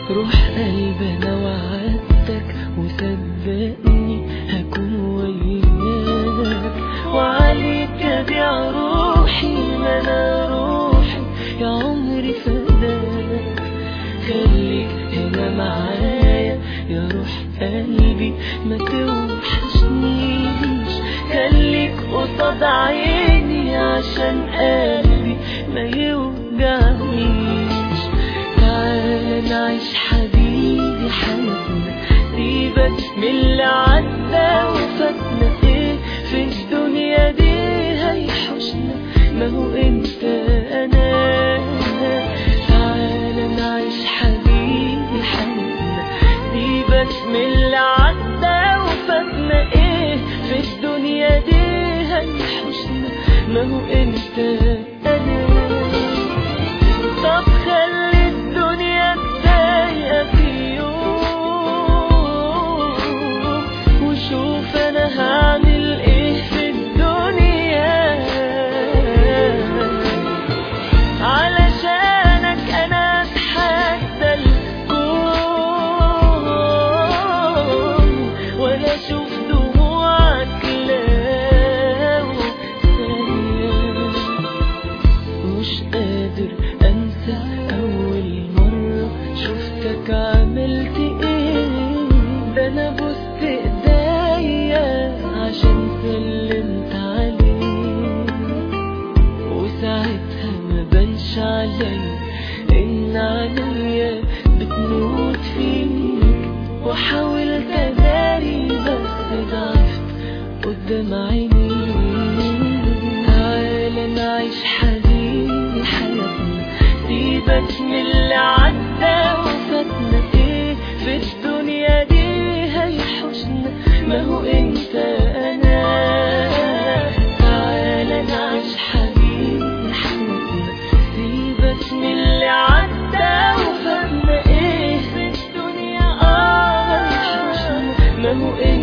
روح قلبي انا وعدتك وصدقني هكون وياك وعليك ابيع روحي ما انا روحي يا عمري فداك خليك هنا معايا يا روح قلبي ما توحشنيش خليك قصاد عيني عشان قلبي ما يوجعنيش تعالى نعيش حبيبي حياتنا سيبك من اللي عدى وفاتنا ايه في الدنيا دي هيحوشنا ما هو انت انا تعالى نعيش حبيبي حياتنا سيبك من اللي عدى وفاتنا ايه في الدنيا دي هيحوشنا ما هو انت انا طب خلي الدنيا تضايق في يوم وشوف انا هعمل ايه في الدنيا علشانك انا اتحدى الكون ولا اشوف دموعك لو ثانيه مش قادر انسى اول مرة شفتك عملت ايه ده انا بوست ايديا عشان سلمت عليك وساعتها ما بانش عليا ان عليا بتموت فيك وحاولت اداري بس ضعفت قدام عينيك تعالى نعيش حبيبي حياتنا سيبك من اللي عدى وفاتنا ايه في الدنيا دي هيحوشنا ما هو انت انا تعالى نعيش حبيبي حياتنا سيبك من اللي عدى وفاتنا ايه في الدنيا اه هيحوشنا ما هو انت